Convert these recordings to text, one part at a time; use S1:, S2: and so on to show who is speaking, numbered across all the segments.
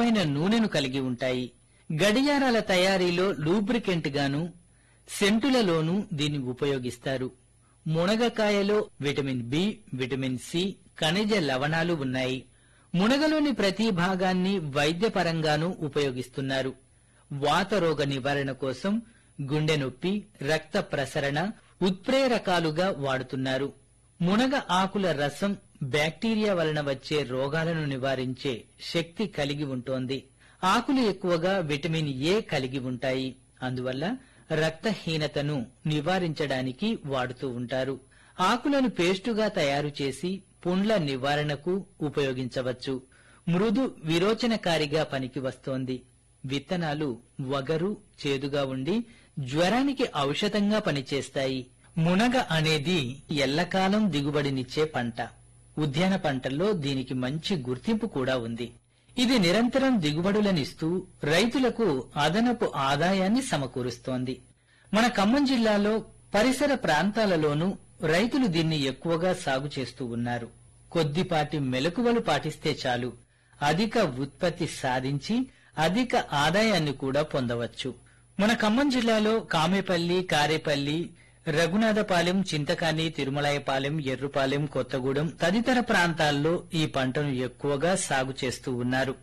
S1: మృదువైన నూనెను కలిగి ఉంటాయి గడియారాల తయారీలో లూబ్రికెంట్ గాను సెంటులలోనూ దీన్ని ఉపయోగిస్తారు మునగకాయలో విటమిన్ బి విటమిన్ సి ఖనిజ లవణాలు ఉన్నాయి మునగలోని ప్రతి భాగాన్ని వైద్యపరంగానూ ఉపయోగిస్తున్నారు వాతరోగ నివారణ కోసం గుండె నొప్పి రక్త ప్రసరణ ఉత్ప్రేరకాలుగా వాడుతున్నారు మునగ ఆకుల రసం బ్యాక్టీరియా వలన వచ్చే రోగాలను నివారించే శక్తి కలిగి ఉంటోంది ఆకులు ఎక్కువగా విటమిన్ ఏ కలిగి ఉంటాయి అందువల్ల రక్తహీనతను నివారించడానికి వాడుతూ ఉంటారు ఆకులను పేస్టుగా తయారు చేసి పుండ్ల నివారణకు ఉపయోగించవచ్చు మృదు విరోచనకారిగా పనికి వస్తోంది విత్తనాలు వగరు చేదుగా ఉండి జ్వరానికి ఔషధంగా పనిచేస్తాయి మునగ అనేది ఎల్లకాలం దిగుబడినిచ్చే పంట ఉద్యాన పంటల్లో దీనికి మంచి గుర్తింపు కూడా ఉంది ఇది నిరంతరం దిగుబడులనిస్తూ రైతులకు అదనపు ఆదాయాన్ని సమకూరుస్తోంది మన ఖమ్మం జిల్లాలో పరిసర ప్రాంతాలలోనూ రైతులు దీన్ని ఎక్కువగా సాగు చేస్తూ ఉన్నారు కొద్దిపాటి మెలకువలు పాటిస్తే చాలు అధిక ఉత్పత్తి సాధించి అధిక ఆదాయాన్ని కూడా పొందవచ్చు మన ఖమ్మం జిల్లాలో కామెపల్లి కారేపల్లి రఘునాథపాలెం చింతకాని తిరుమలాయపాలెం ఎర్రుపాలెం కొత్తగూడెం తదితర ప్రాంతాల్లో ఈ పంటను ఎక్కువగా సాగు చేస్తూ ఉన్నారు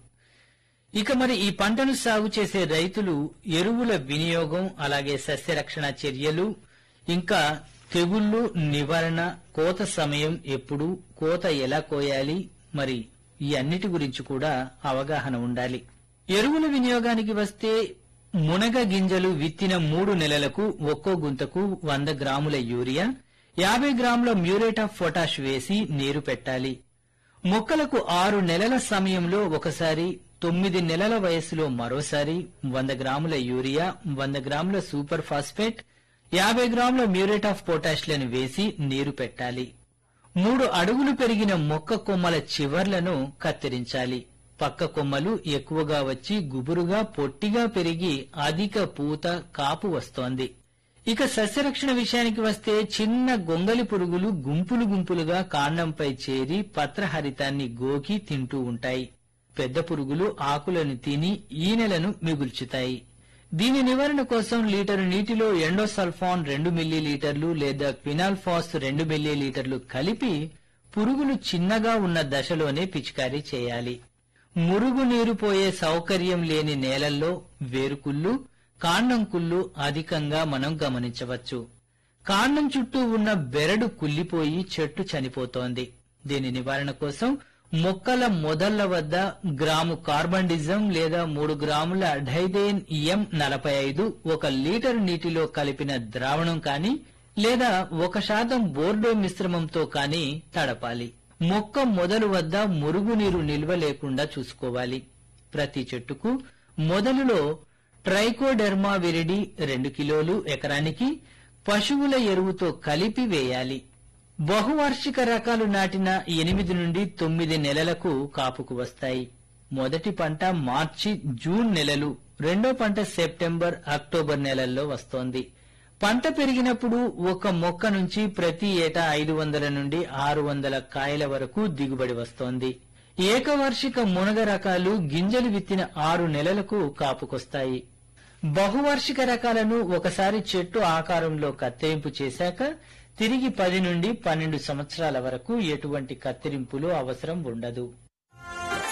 S1: ఇక మరి ఈ పంటను సాగు చేసే రైతులు ఎరువుల వినియోగం అలాగే సస్యరక్షణ చర్యలు ఇంకా తెగుళ్లు నివారణ కోత సమయం ఎప్పుడు కోత ఎలా కోయాలి మరి ఈ అన్నిటి గురించి కూడా అవగాహన ఉండాలి ఎరువుల వినియోగానికి వస్తే మునగ గింజలు విత్తిన మూడు నెలలకు ఒక్కో గుంతకు వంద గ్రాముల యూరియా యాభై గ్రాముల మ్యూరేట్ ఆఫ్ పొటాష్ వేసి నీరు పెట్టాలి మొక్కలకు ఆరు నెలల సమయంలో ఒకసారి తొమ్మిది నెలల వయసులో మరోసారి వంద గ్రాముల యూరియా వంద గ్రాముల సూపర్ ఫాస్ఫేట్ యాభై గ్రాముల మ్యూరేట్ ఆఫ్ పొటాష్లను వేసి నీరు పెట్టాలి మూడు అడుగులు పెరిగిన మొక్క కొమ్మల చివర్లను కత్తిరించాలి పక్క కొమ్మలు ఎక్కువగా వచ్చి గుబురుగా పొట్టిగా పెరిగి అధిక పూత కాపు వస్తోంది ఇక సస్యరక్షణ విషయానికి వస్తే చిన్న గొంగలి పురుగులు గుంపులు గుంపులుగా కాండంపై చేరి పత్రహరితాన్ని గోకి తింటూ ఉంటాయి పెద్ద పురుగులు ఆకులను తిని ఈనెలను మిగుల్చుతాయి దీని నివారణ కోసం లీటరు నీటిలో ఎండోసల్ఫాన్ రెండు మిల్లీలీటర్లు లేదా క్వినాల్ఫాస్ రెండు మిల్లీలీటర్లు కలిపి పురుగులు చిన్నగా ఉన్న దశలోనే పిచికారీ చేయాలి మురుగు నీరు పోయే సౌకర్యం లేని నేలల్లో వేరుకుళ్ళు కాండం కుళ్ళు అధికంగా మనం గమనించవచ్చు కాండం చుట్టూ ఉన్న బెరడు కుళ్ళిపోయి చెట్టు చనిపోతోంది దీని నివారణ కోసం మొక్కల మొదళ్ల వద్ద గ్రాము కార్బండిజం లేదా మూడు గ్రాముల డైదేన్ ఎం నలభై ఐదు ఒక లీటరు నీటిలో కలిపిన ద్రావణం కాని లేదా ఒక శాతం బోర్డో మిశ్రమంతో కాని తడపాలి మొక్క మొదలు వద్ద మురుగునీరు నిల్వ లేకుండా చూసుకోవాలి ప్రతి చెట్టుకు మొదలులో ట్రైకోడెర్మా విరిడి రెండు కిలోలు ఎకరానికి పశువుల ఎరువుతో కలిపి వేయాలి బహువార్షిక రకాలు నాటిన ఎనిమిది నుండి తొమ్మిది నెలలకు కాపుకు వస్తాయి మొదటి పంట మార్చి జూన్ నెలలు రెండో పంట సెప్టెంబర్ అక్టోబర్ నెలల్లో వస్తోంది పంట పెరిగినప్పుడు ఒక మొక్క నుంచి ప్రతి ఏటా ఐదు వందల నుండి ఆరు వందల కాయల వరకు దిగుబడి వస్తోంది ఏకవార్షిక మునగ రకాలు గింజలు విత్తిన ఆరు నెలలకు కాపుకొస్తాయి బహువార్షిక రకాలను ఒకసారి చెట్టు ఆకారంలో కత్తిరింపు చేశాక తిరిగి పది నుండి పన్నెండు సంవత్సరాల వరకు ఎటువంటి కత్తిరింపులు అవసరం ఉండదు